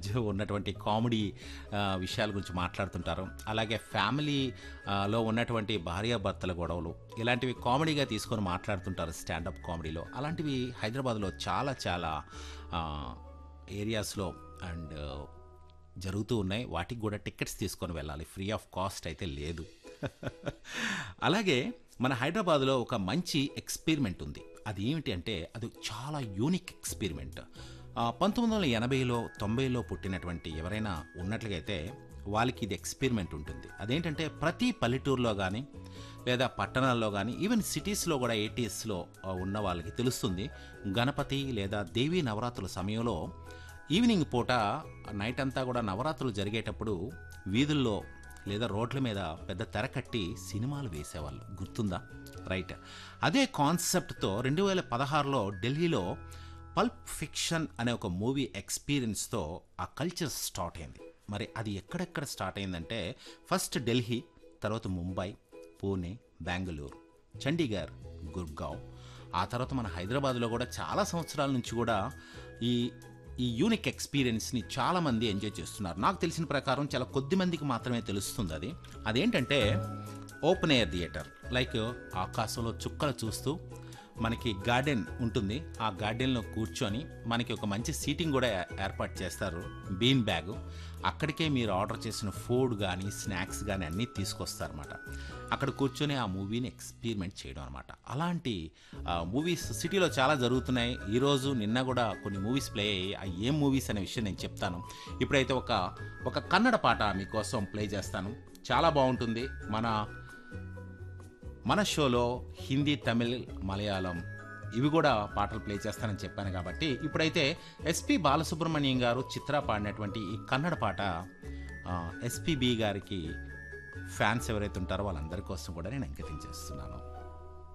మధ్య ఉన్నటువంటి కామెడీ ఆ, విషయాల గురించి మాట్లాడుతుంటారు అలాగే ఫ్యామిలీ ఆ, లో ఉన్నటువంటి భార్యాభర్తల గొడవలు ఇలాంటివి కామెడీగా తీసుకొని మాట్లాడుతుంటారు స్టాండప్ కామెడీలో అలాంటివి హైదరాబాద్లో చాలా చాలా ఆ, ఏరియాస్లో అండ్ జరుగుతూ ఉన్నాయి వాటికి కూడా టికెట్స్ తీసుకొని వెళ్ళాలి ఫ్రీ ఆఫ్ కాస్ట్ అయితే లేదు అలాగే మన హైదరాబాద్లో ఒక మంచి ఎక్స్పెరిమెంట్ ఉంది అది ఏమిటి అంటే అది చాలా యూనిక్ ఎక్స్పెరిమెంట్ ఆ, పంతొమ్మిది వందల ఎనభైలో తొంభైలో పుట్టినటువంటి ఎవరైనా ఉన్నట్లుగా అయితే వాళ్ళకి ఇది ఎక్స్పెరిమెంట్ ఉంటుంది అదేంటంటే ప్రతి పల్లెటూరులో కానీ లేదా పట్టణాల్లో కానీ ఈవెన్ సిటీస్లో కూడా ఎయిటీస్లో ఉన్న వాళ్ళకి తెలుస్తుంది గణపతి లేదా దేవీ నవరాత్రుల సమయంలో ఈవినింగ్ పూట నైట్ అంతా కూడా నవరాత్రులు జరిగేటప్పుడు వీధుల్లో లేదా రోడ్ల మీద పెద్ద తెర కట్టి సినిమాలు వేసేవాళ్ళు గుర్తుందా రైట్ అదే కాన్సెప్ట్తో రెండు వేల పదహారులో ఢిల్లీలో పల్ప్ ఫిక్షన్ అనే ఒక మూవీ ఎక్స్పీరియన్స్తో ఆ కల్చర్ స్టార్ట్ అయింది మరి అది ఎక్కడెక్కడ స్టార్ట్ అయిందంటే ఫస్ట్ ఢిల్లీ తర్వాత ముంబై పూణే బెంగళూరు చండీగఢ్ గుర్గావ్ ఆ తర్వాత మన హైదరాబాద్లో కూడా చాలా సంవత్సరాల నుంచి కూడా ఈ ఈ యూనిక్ ఎక్స్పీరియన్స్ని చాలామంది ఎంజాయ్ చేస్తున్నారు నాకు తెలిసిన ప్రకారం చాలా కొద్ది మందికి మాత్రమే తెలుస్తుంది అది అదేంటంటే ఓపెన్ ఎయిర్ థియేటర్ లైక్ ఆకాశంలో చుక్కలు చూస్తూ మనకి గార్డెన్ ఉంటుంది ఆ గార్డెన్లో కూర్చొని మనకి ఒక మంచి సీటింగ్ కూడా ఏ- ఏర్పాటు చేస్తారు బీన్ బ్యాగ్ అక్కడికే మీరు ఆర్డర్ చేసిన ఫుడ్ కానీ స్నాక్స్ కానీ అన్నీ తీసుకొస్తారన్నమాట అక్కడ కూర్చొని ఆ మూవీని ఎక్స్పీరిమెంట్ చేయడం అనమాట అలాంటి మూవీస్ సిటీలో చాలా జరుగుతున్నాయి ఈరోజు నిన్న కూడా కొన్ని మూవీస్ ప్లే అయ్యాయి ఆ ఏం మూవీస్ అనే విషయం నేను చెప్తాను ఇప్పుడైతే ఒక ఒక కన్నడ పాట మీకోసం ప్లే చేస్తాను చాలా బాగుంటుంది మన మన షోలో హిందీ తమిళ్ మలయాళం ఇవి కూడా పాటలు ప్లే చేస్తానని చెప్పాను కాబట్టి ఇప్పుడైతే ఎస్పి బాలసుబ్రహ్మణ్యం గారు చిత్ర పాడినటువంటి ఈ కన్నడ పాట ఎస్పిబి గారికి ఫ్యాన్స్ ఎవరైతే ఉంటారో వాళ్ళందరి కోసం కూడా నేను అంకితం చేస్తున్నాను